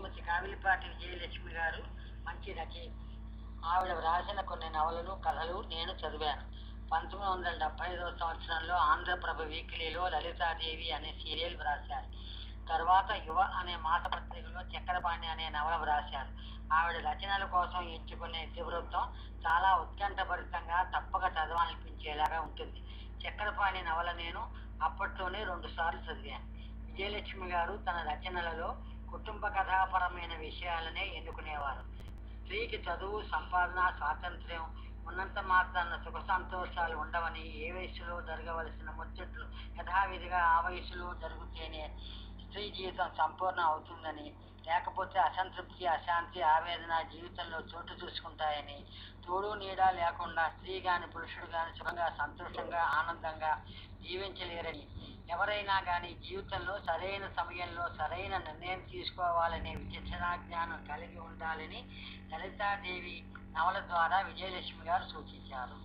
శ్రీమతి కావిలిపాటి విజయలక్ష్మి గారు మంచి రచయిత ఆవిడ వ్రాసిన కొన్ని నవలలు కథలు నేను చదివాను పంతొమ్మిది వందల డెబ్బై ఐదవ సంవత్సరంలో ఆంధ్రప్రభ వీక్లీలో లలితాదేవి అనే సీరియల్ వ్రాశారు తర్వాత యువ అనే మాసపత్రికలో చక్రపాణి అనే నవల వ్రాశారు ఆవిడ రచనల కోసం ఎంచుకునే ఇతివృత్తం చాలా ఉత్కంఠభరితంగా తప్పక చదవాలనిపించేలాగా ఉంటుంది చక్రపాణి నవల నేను అప్పట్లోనే రెండు సార్లు చదివాను విజయలక్ష్మి గారు తన రచనలలో కుటుంబ కథాపరమైన విషయాలనే ఎన్నుకునేవారు స్త్రీకి చదువు సంపాదన స్వాతంత్ర్యం ఉన్నంత మాత్రాన సుఖ సంతోషాలు ఉండవని ఏ వయసులో జరగవలసిన ముచ్చట్లు యథావిధిగా ఆ వయసులో జరిగితేనే స్త్రీ జీవితం సంపూర్ణం అవుతుందని లేకపోతే అసంతృప్తి అశాంతి ఆవేదన జీవితంలో చోటు చూసుకుంటాయని తోడు నీడ లేకుండా స్త్రీ గాని పురుషుడు గాని సుఖంగా సంతోషంగా ఆనందంగా జీవించలేరని ఎవరైనా కానీ జీవితంలో సరైన సమయంలో సరైన నిర్ణయం తీసుకోవాలనే విచక్షణ జ్ఞానం కలిగి ఉండాలని లలితాదేవి నవల ద్వారా విజయలక్ష్మి గారు సూచించారు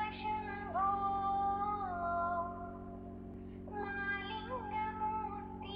మాలింగమూర్తి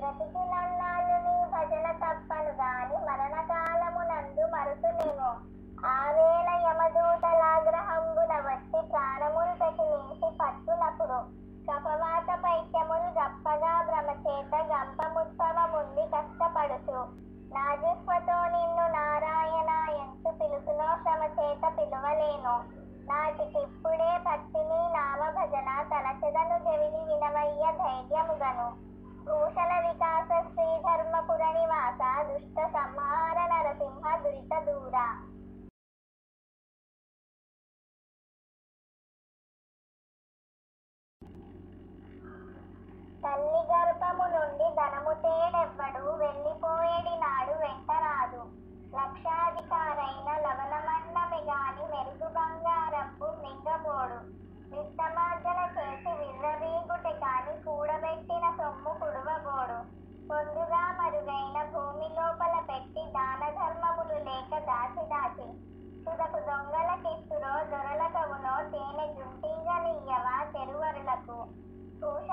బ్రతికినన్నాళ్ళు నీ భజన తప్పను గాని మరణకాలమునందు మరుతునేమో ఆవేళ యమదూతలాగ్రహంబున వచ్చి ప్రాణములు పెకిలించి పట్టునప్పుడు కపవాత పైత్యములు గప్పగా భ్రమచేత గంపముత్సవముంది కష్టపడుచు నాజిస్వతో నిన్ను నారాయణ ఎంతు పిలుపునో శ్రమ చేత పిలువలేను నాటికిప్పుడే పత్తిని నామ భజన తలచెదను చెవిని వినవయ్య ధైర్యముగను భూషణ వికాస శ్రీధర్మపుర నివాస దుష్ట సంహార నరసింహ దురిత దూర తల్లి గర్భము నుండి ధనము తేడెవ్వడు వెళ్ళిపోయేడి నాడు వెంటరాదు లక్షాధికారైన లవణమన్నమి గాని మెరుగు బంగారపు మింగబోడు విత్తమార్జన చేసి విర్రవీగుటె కాని కూడబెట్టిన సొమ్ము కుడువబోడు పొందుగా మరుగైన భూమి లోపల పెట్టి దాన ధర్మములు లేక దాచి దాచి తుదకు దొంగలకిస్తురో దొరలకవునో తేనె జుంటీగలియ్యవా తెరువరులకు భూష